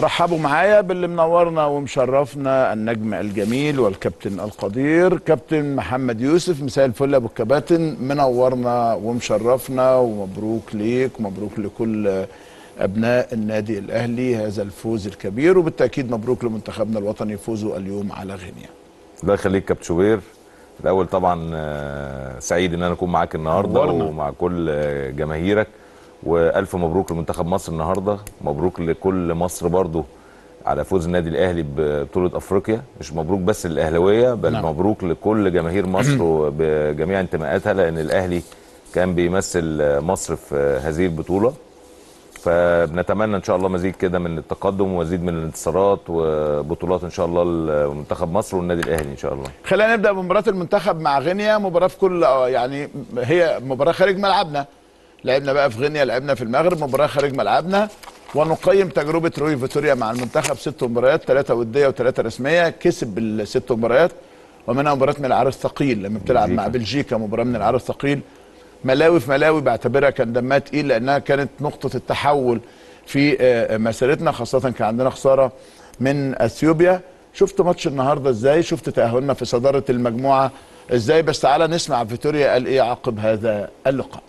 رحبوا معايا باللي منورنا ومشرفنا النجم الجميل والكابتن القدير كابتن محمد يوسف مساء الفل يا ابو الكباتن منورنا ومشرفنا ومبروك ليك ومبروك لكل ابناء النادي الاهلي هذا الفوز الكبير وبالتاكيد مبروك لمنتخبنا الوطني فوزه اليوم على غينيا الله يخليك كابتن شوبير الاول طبعا آه، سعيد ان انا اكون معاك النهارده نورنا. ومع كل آه، جماهيرك والف مبروك لمنتخب مصر النهارده مبروك لكل مصر برضو على فوز النادي الاهلي ببطوله افريقيا مش مبروك بس للاهلاويه بل نعم. مبروك لكل جماهير مصر بجميع انتماءاتها لان الاهلي كان بيمثل آه، مصر في آه، هذه البطوله فبنتمنى ان شاء الله مزيد كده من التقدم ومزيد من الانتصارات وبطولات ان شاء الله لمنتخب مصر والنادي الاهلي ان شاء الله خلينا نبدا بمباراه المنتخب مع غينيا مباراه في كل آه، يعني هي مباراه خارج ملعبنا لعبنا بقى في غينيا لعبنا في المغرب مباراه خارج ملعبنا ونقيم تجربه روي فيتوريا مع المنتخب ست مباريات ثلاثه وديه وثلاثه رسميه كسب الست مباريات ومنها مباراه من العار الثقيل لما بتلعب مع بلجيكا مباراه من العار الثقيل ملاوي في ملاوي بعتبرها كان دمها تقيل لانها كانت نقطه التحول في آه، مسيرتنا خاصه كان عندنا خساره من اثيوبيا شفت ماتش النهارده ازاي شفت تاهلنا في صداره المجموعه ازاي بس تعالى نسمع فيتوريا قال ايه عقب هذا اللقاء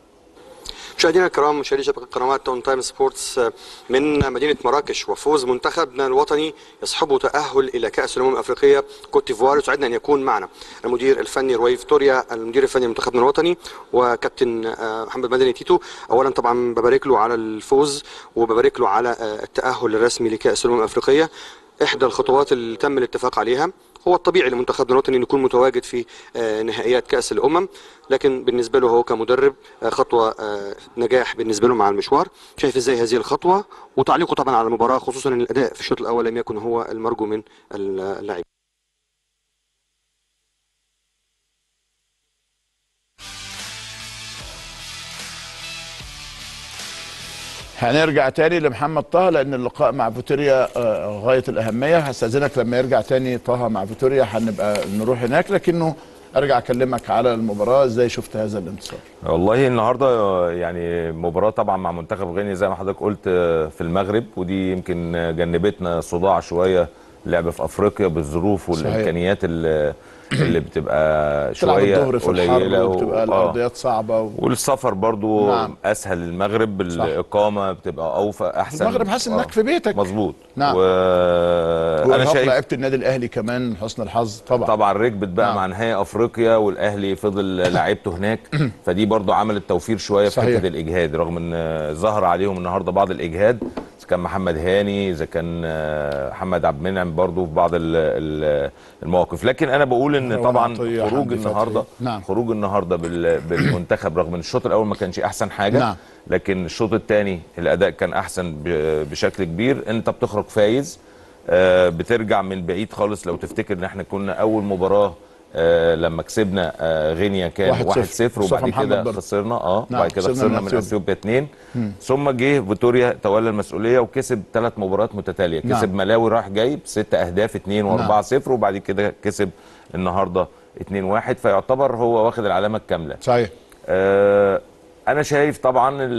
مشاهدينا الكرام مشاهدي شبكه قنوات تون تايم سبورتس من مدينه مراكش وفوز منتخبنا الوطني يصحبه تاهل الى كاس الامم الافريقيه كوت ديفوار يسعدنا ان يكون معنا المدير الفني روي فيتوريا المدير الفني لمنتخبنا الوطني وكابتن آه، محمد مدني تيتو اولا طبعا ببارك له على الفوز وببارك له على آه، التاهل الرسمي لكاس الامم الافريقيه احدى الخطوات اللي تم الاتفاق عليها هو الطبيعي لمنتخبنا الوطني انه يكون متواجد في آه، نهائيات كاس الامم لكن بالنسبه له هو كمدرب آه، خطوه آه، نجاح بالنسبه له مع المشوار شايف ازاي هذه الخطوه وتعليقه طبعا على المباراه خصوصا ان الاداء في الشوط الاول لم يكن هو المرجو من اللاعب هنرجع تاني لمحمد طه لان اللقاء مع فيتوريا آه، غايه الاهميه هستاذنك لما يرجع تاني طه مع فيتوريا هنبقى نروح هناك لكنه ارجع اكلمك على المباراه ازاي شفت هذا الانتصار والله النهارده يعني مباراه طبعا مع منتخب غينيا زي ما حضرتك قلت في المغرب ودي يمكن جنبتنا صداع شويه لعب في افريقيا بالظروف والامكانيات اللي, اللي بتبقى تلعب شويه الظهر في الحر قليله و- وبتبقى آه. الارضيات صعبه و... والسفر برضو نعم. نعم. اسهل للمغرب الاقامه بتبقى اوفى احسن المغرب حاسس انك في بيتك مظبوط نعم. وانا وإرهاق شايف لعيبه النادي الاهلي كمان حسن الحظ طبعا طبعا ركبت بقى نعم. مع نهائي افريقيا والاهلي فضل لعيبته هناك فدي برضو عملت توفير شويه في صحيح. حته الاجهاد رغم ان ظهر عليهم النهارده بعض الاجهاد اذا كان محمد هاني اذا كان آه، محمد عبد المنعم برضو في بعض ال- ال- المواقف لكن انا بقول ان مروان طبعا عطية، خروج حمدي النهارده فتحي. نعم. خروج النهارده بال- بالمنتخب رغم ان الشوط الاول ما كانش احسن حاجه نعم. لكن الشوط الثاني الاداء كان احسن ب- بشكل كبير انت بتخرج فايز آه، بترجع من بعيد خالص لو تفتكر ان احنا كنا اول مباراه آه، لما كسبنا آه، غينيا كان 1-0. 1-0 مصطفى وبعد محمد كده برضه. خسرنا اه نعم، وبعد كده خسرنا خسرنا من من أثيوبيا. اثيوبيا 2 ثم جه فيتوريا تولى المسؤوليه وكسب ثلاث مباريات متتاليه نعم. كسب ملاوي راح جاي بست اهداف 2 و4 0 وبعد كده كسب النهارده 2 1 فيعتبر هو واخد العلامه الكامله صحيح آه، انا شايف طبعا ال-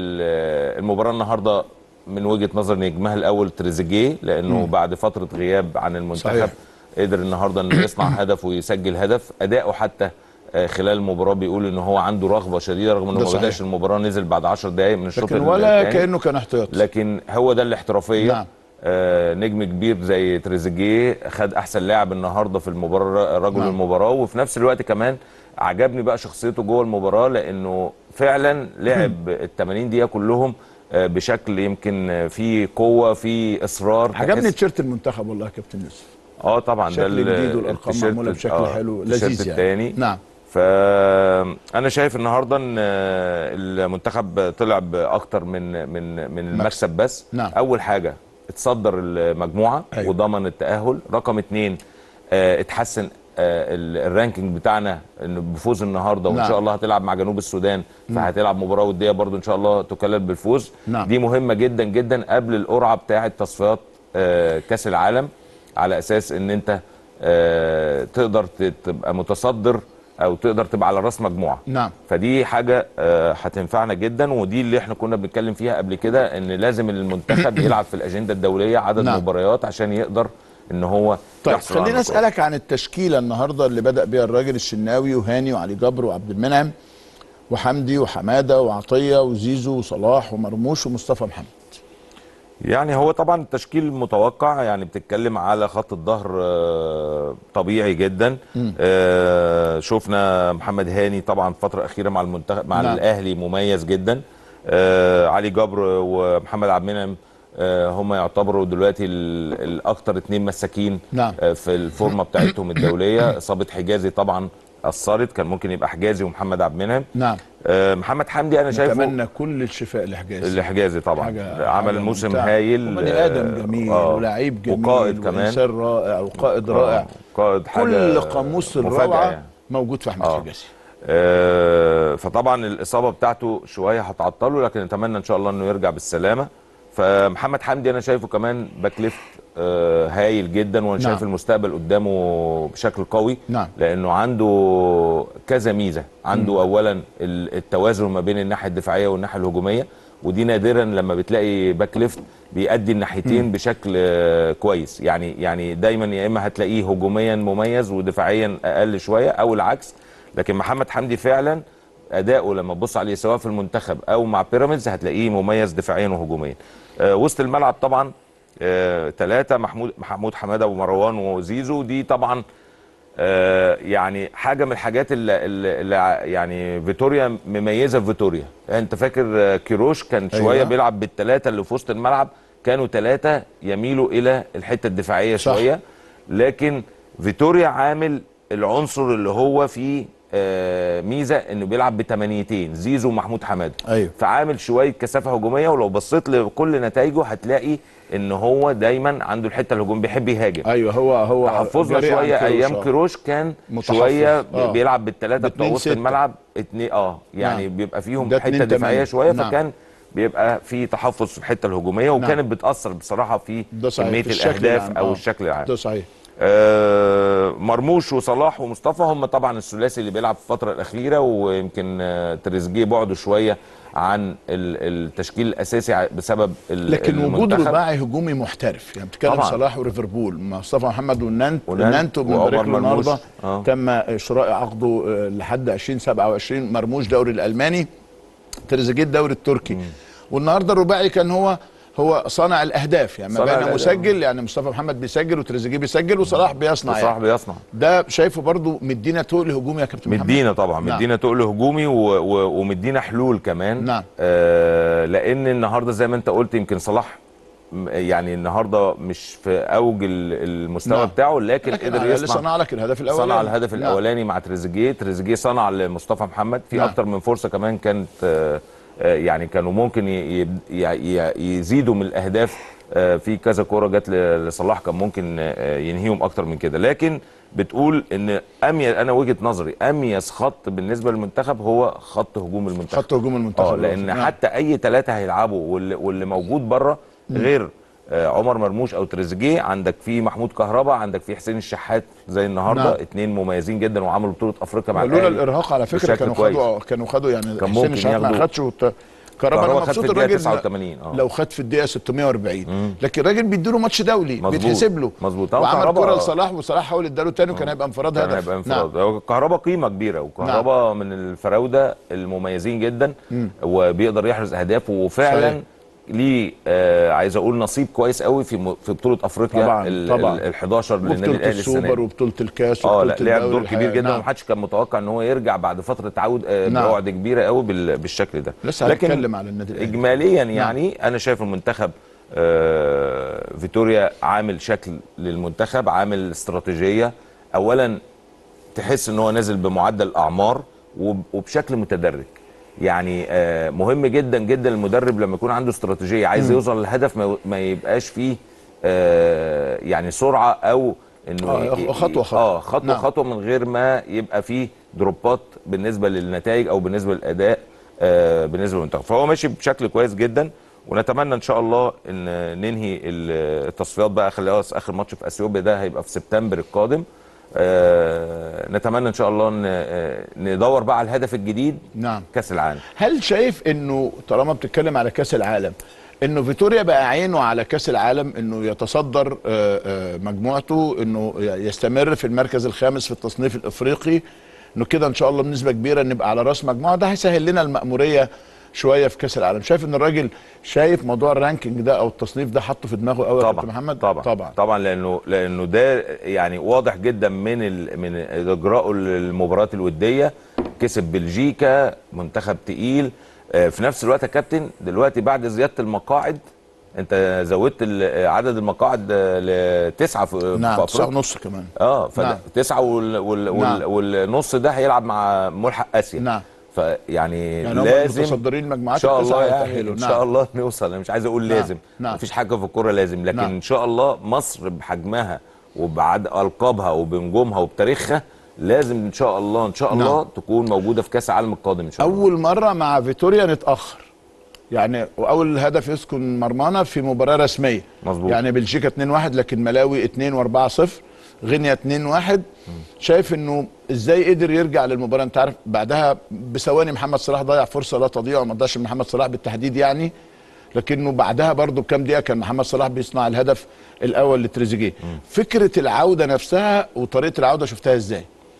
ال- المباراه النهارده من وجهه نظر نجمها الاول تريزيجيه لانه مم. بعد فتره غياب عن المنتخب صحيح. قدر النهارده انه يصنع هدف ويسجل هدف اداؤه حتى آه، خلال المباراه بيقول ان هو عنده رغبه شديده رغم انه ده ما صحيح. بداش المباراه نزل بعد 10 دقائق من الشوط لكن ولا الثاني. كانه كان احتياط لكن هو ده الاحترافيه نعم. آه نجم كبير زي تريزيجيه خد احسن لاعب النهارده في المباراه رجل نعم. المباراه وفي نفس الوقت كمان عجبني بقى شخصيته جوه المباراه لانه فعلا لعب ال 80 دقيقه كلهم آه بشكل يمكن آه، فيه قوه فيه اصرار عجبني تحس- تيشيرت المنتخب والله يا كابتن يوسف اه طبعا ده شكل ال- جديد والارقام التيشيرت- معموله بشكل آه، حلو التيشيرت لذيذ يعني التاني نعم فانا شايف النهارده ان المنتخب طلع باكتر من من من المكسب بس نعم. اول حاجه اتصدر المجموعه أيوة. وضمن التاهل رقم اتنين آه، اتحسن آه، ال- الرانكينج بتاعنا انه بفوز النهارده وان نعم. شاء الله هتلعب مع جنوب السودان فهتلعب مباراه وديه برضو ان شاء الله تكلل بالفوز نعم. دي مهمه جدا جدا قبل القرعه بتاعه تصفيات آه، كاس العالم على اساس ان انت آه، تقدر ت- تبقى متصدر او تقدر تبقى على راس مجموعه نعم فدي حاجه آه، هتنفعنا جدا ودي اللي احنا كنا بنتكلم فيها قبل كده ان لازم المنتخب يلعب في الاجنده الدوليه عدد نعم. مباريات عشان يقدر ان هو طيب يحصل على خلينا النقاط. اسالك عن التشكيله النهارده اللي بدا بيها الراجل الشناوي وهاني وعلي جبر وعبد المنعم وحمدي وحماده وعطيه وزيزو وصلاح ومرموش ومصطفى محمد يعني هو طبعا التشكيل متوقع يعني بتتكلم على خط الظهر آه، طبيعي جدا آه، شفنا محمد هاني طبعا الفتره الاخيره مع المنتخب مع نعم. الاهلي مميز جدا آه، علي جبر ومحمد عبد المنعم آه، هم يعتبروا دلوقتي ال- الاكثر اتنين مساكين نعم. آه، في الفورمه بتاعتهم الدوليه اصابه حجازي طبعا اثرت كان ممكن يبقى حجازي ومحمد عبد المنعم نعم آه، محمد حمدي انا شايفه نتمنى كل الشفاء لحجازي الحجازي طبعا حاجة- عمل حاجة موسم ممتعة. هايل وبني آه، ادم جميل آه، ولاعيب جميل وقائد كمان وانسان رائع وقائد رائع آه، قائد حاجه كل قاموس مفاجأة الروعه يعني. موجود في احمد آه. حجازي آه، فطبعا الاصابه بتاعته شويه هتعطله لكن نتمنى ان شاء الله انه يرجع بالسلامه فمحمد حمدي انا شايفه كمان باك ليفت آه، هايل جدا وانا نعم. شايف المستقبل قدامه بشكل قوي نعم. لانه عنده كذا ميزه عنده اولا ال- التوازن ما بين الناحيه الدفاعيه والناحيه الهجوميه ودي نادرا لما بتلاقي باك ليفت بيأدي الناحيتين بشكل آه، كويس يعني يعني دايما يا اما هتلاقيه هجوميا مميز ودفاعيا اقل شويه او العكس لكن محمد حمدي فعلا اداؤه لما تبص عليه سواء في المنتخب او مع بيراميدز هتلاقيه مميز دفاعيا وهجوميا آه، وسط الملعب طبعا ثلاثة محمود محمود حماده ومروان وزيزو دي طبعا آه، يعني حاجه من الحاجات اللي, اللي اللي ع- يعني فيتوريا مميزه في فيتوريا انت فاكر آه، كيروش كان شويه أيوة. بيلعب بالثلاثه اللي في وسط الملعب كانوا ثلاثه يميلوا الى الحته الدفاعيه صح. شويه لكن فيتوريا عامل العنصر اللي هو فيه آه، ميزه انه بيلعب بثمانيتين زيزو ومحمود حماده أيوة. فعامل شويه كثافه هجوميه ولو بصيت لكل نتائجه هتلاقي ان هو دايما عنده الحته الهجوم بيحب يهاجم ايوه هو هو تحفظنا جريء عن شويه كيروش، ايام آه. كيروش كان متحفظ. شويه آه. بيلعب بالثلاثه بتوع باتنين وسط ستة. الملعب اتنين اه يعني نعم. بيبقى فيهم ده حته اتنين دفاعيه تمانية. شويه نعم. فكان بيبقى في تحفظ في الحته الهجوميه وكانت بتاثر بصراحه في ده صحيح كميه في الشكل الاهداف العام، او آه. الشكل العام ده صحيح آه، مرموش وصلاح ومصطفى هم طبعا الثلاثي اللي بيلعب في الفتره الاخيره ويمكن آه، تريزيجيه بعده شويه عن ال- التشكيل الاساسي ع- بسبب ال- لكن وجود المنتخب. رباعي هجومي محترف يعني بتتكلم طبعاً. صلاح وليفربول مصطفى محمد والنانت ونانت والنانت وعمر وبنبارك له مرموش. النهارده آه. تم شراء عقده آه، لحد 2027 مرموش دوري الالماني تريزيجيه الدوري التركي والنهارده الرباعي كان هو هو صانع الاهداف يعني ما صانع بين الأهداف. مسجل يعني مصطفى محمد بيسجل وتريزيجيه بيسجل وصلاح بيصنع صلاح يعني. بيصنع ده شايفه برضو مدينا تقل هجومي يا كابتن محمد مدينا طبعا نعم. مدينا تقل هجومي و... و... ومدينا حلول كمان نعم. آه لان النهارده زي ما انت قلت يمكن صلاح م- يعني النهارده مش في اوج ال- المستوى نعم. لكن, لكن لكن قدر على الأقل يصنع صنع لك الهدف الاولاني صنع الهدف نعم. الاولاني مع تريزيجيه تريزيجيه صنع لمصطفى محمد في نعم. اكتر من فرصه كمان كانت آه، آه، يعني كانوا ممكن ي- ي- ي- يزيدوا من الاهداف آه، في كذا كوره جت ل- لصلاح كان ممكن آه، ينهيهم اكتر من كده لكن بتقول ان اميز انا وجهه نظري اميز خط بالنسبه للمنتخب هو خط هجوم المنتخب خط هجوم المنتخب اه لان نعم. حتى اي ثلاثه هيلعبوا واللي, واللي موجود بره غير آه، عمر مرموش او تريزيجيه عندك في محمود كهربا عندك في حسين الشحات زي النهارده نعم. اتنين مميزين جدا وعملوا بطوله افريقيا مع لولا الأهلي الارهاق على فكره بشكل كانوا كويس. خدوا كانوا خدوا يعني كان حسين ممكن الشحات ما ياخدوا- خدش وت... كهربا انا كهربا خد مبسوط في الدقيقة الراجل 89 اه لو خد في الدقيقه 640 لكن الراجل بيديله ماتش دولي مظبوط. بيتحسب له مظبوط. هو وعمل كهربا- كره لصلاح وصلاح حاول اداله تاني وكان هيبقى انفراد كان هدف هيبقى انفراد هو كهربا قيمه كبيره وكهربا من الفراوده المميزين جدا وبيقدر يحرز اهداف وفعلا صحيح. ليه آه عايز اقول نصيب كويس قوي في م- في بطوله افريقيا طبعاً، ال طبعاً. ال- ال 11 للنادي وبطوله الاهلي السنه السوبر دي. وبطوله الكاس اه وبطوله لا لعب الدوري دور كبير الحقيقة. جدا نعم. ومحدش كان متوقع ان هو يرجع بعد فتره تعود آه نعم. بعقد كبيره قوي بال- بالشكل ده لسه هنتكلم على النادي الاهلي اجماليا يعني انا شايف المنتخب آه فيتوريا عامل شكل للمنتخب عامل استراتيجيه اولا تحس ان هو نازل بمعدل اعمار وب- وبشكل متدرج يعني آه، مهم جدا جدا المدرب لما يكون عنده استراتيجيه عايز يوصل للهدف ما- ما يبقاش فيه آه، يعني سرعه او انه آه، ي- ي- خطوة خطوة. اه خطوه نعم. خطوه من غير ما يبقى فيه دروبات بالنسبه للنتائج او بالنسبه للاداء آه، بالنسبه للمنتخب فهو ماشي بشكل كويس جدا ونتمنى ان شاء الله ان ننهي ال- التصفيات بقى خلاص اخر ماتش في اثيوبيا ده هيبقى في سبتمبر القادم آه نتمنى ان شاء الله ان آه، ندور بقى على الهدف الجديد نعم كاس العالم هل شايف انه طالما بتتكلم على كاس العالم انه فيتوريا بقى عينه على كاس العالم انه يتصدر آه، آه، مجموعته انه يستمر في المركز الخامس في التصنيف الافريقي انه كده ان شاء الله بنسبه كبيره نبقى على راس مجموعه ده هيسهل لنا المأموريه شويه في كاس العالم شايف ان الراجل شايف موضوع الرانكينج ده او التصنيف ده حطه في دماغه قوي يا كابتن طبعا محمد طبعا طبعا طبعا لانه لانه ده يعني واضح جدا من ال من اجراءه للمباريات الوديه كسب بلجيكا منتخب تقيل آه، في نفس الوقت يا كابتن دلوقتي بعد زياده المقاعد انت زودت ال- عدد المقاعد آه، لتسعه في نعم في تسعة افريقيا ونص كمان اه نعم. فتسعه وال وال وال نعم. والنص ده هيلعب مع ملحق اسيا نعم فيعني يعني هم لازم متصدرين ان المجموعات شاء التسعة الله يعني هيتأهلوا. ان نعم. شاء الله نوصل انا مش عايز اقول نعم. لازم نعم. مفيش حاجه في الكوره لازم لكن نعم. ان شاء الله مصر بحجمها وبعد القابها وبنجومها وبتاريخها لازم ان شاء الله ان شاء الله نعم. تكون موجوده في كاس العالم القادم ان شاء الله اول مره مع فيتوريا نتاخر يعني واول هدف يسكن مرمانا في مباراه رسميه مظبوط. يعني بلجيكا 2-1 لكن ملاوي 2 و4-0 غينيا 2-1 شايف انه ازاي قدر يرجع للمباراه انت عارف بعدها بثواني محمد صلاح ضيع فرصه لا تضيع وما ضيعش محمد صلاح بالتحديد يعني لكنه بعدها برضو بكام دقيقه كان محمد صلاح بيصنع الهدف الاول لتريزيجيه فكره العوده نفسها وطريقه العوده شفتها ازاي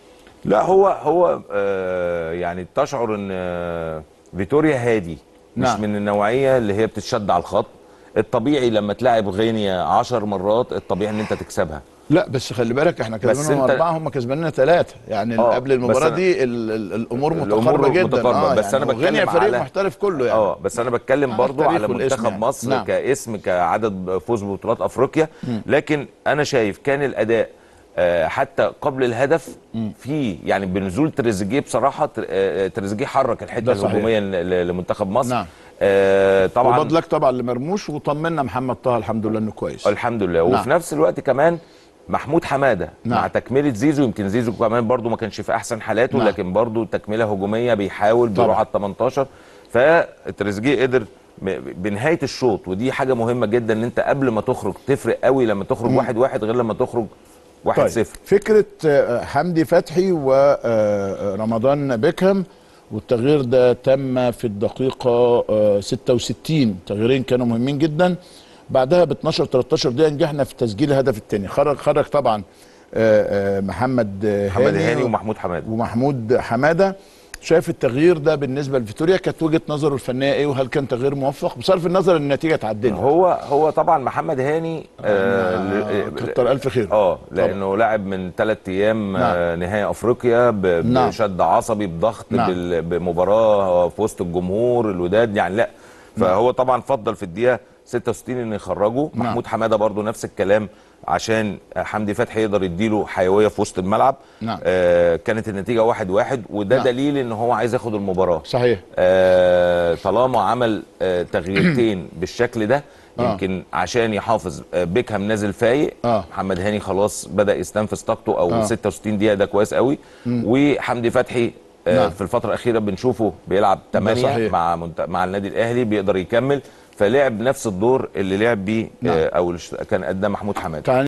لا هو هو آه يعني تشعر ان آه فيتوريا هادي مش نعم. من النوعيه اللي هي بتتشد على الخط الطبيعي لما تلاعب غينيا 10 مرات الطبيعي ان انت تكسبها لا بس خلي بالك احنا كسبانهم أنت- اربعه هم كسبانين ثلاثه يعني آه، قبل المباراه بس أنا- دي ال ال الامور الأمور متقاربه جدا متقاربة، بس يعني أنا بتكلم وغينيا فريق على- محترف كله يعني اه بس انا بتكلم على برضو التاريخ على والاسم منتخب يعني. مصر نعم. كاسم كعدد فوز ببطولات افريقيا لكن انا شايف كان الاداء آه، حتى قبل الهدف في يعني بنزول تريزيجيه بصراحه تر- آه، تريزيجيه حرك الحته ده صحيح. الهجوميه ل- ل- لمنتخب مصر نعم. آه، طبعا وبدلك طبعا لمرموش وطمنا محمد طه الحمد لله انه كويس الحمد لله نعم. وفي نفس الوقت كمان محمود حماده نعم. مع تكمله زيزو يمكن زيزو كمان برضو ما كانش في احسن حالاته نعم. لكن برضو تكمله هجوميه بيحاول طبعا. بيروح على ال 18 فتريزيجيه قدر م- بنهايه الشوط ودي حاجه مهمه جدا ان انت قبل ما تخرج تفرق قوي لما تخرج واحد واحد غير لما تخرج واحد طيب صفر فكره آه، حمدي فتحي ورمضان بيكهام والتغيير ده تم في الدقيقه آه، 66 تغييرين كانوا مهمين جدا بعدها ب 12 13 دقيقه نجحنا في تسجيل الهدف الثاني خرج خرج طبعا آه، آه، محمد آه، محمد هاني هاني ومحمود حماده ومحمود حماده شايف التغيير ده بالنسبه لفيتوريا كانت وجهه نظره الفنيه ايه وهل كان تغيير موفق بصرف النظر ان النتيجه اتعدلت هو هو طبعا محمد هاني آه آه، ل- كتر الف خير اه لانه لاعب من ثلاث ايام آه نهائي افريقيا ب- نعم. بشد عصبي بضغط نعم. بال- بمباراه في وسط الجمهور الوداد يعني لا فهو طبعا فضل في الدقيقه 66 انه يخرجه نعم. محمود حماده برضو نفس الكلام عشان حمدي فتحي يقدر يديله حيويه في وسط الملعب نعم. آه كانت النتيجه واحد واحد وده نعم. دليل ان هو عايز ياخد المباراه صحيح آه طالما عمل آه تغييرتين بالشكل ده آه. يمكن عشان يحافظ آه بيكهام نازل فايق آه. محمد هاني خلاص بدا يستنفذ طاقته او آه. 66 دقيقه ده كويس قوي وحمدي فتحي آه نعم. في الفتره الاخيره بنشوفه بيلعب 8 صحيح. مع منت... مع النادي الاهلي بيقدر يكمل فلعب نفس الدور اللي لعب بيه نعم. آه او اللي اشت- كان قدام محمود حماده تعال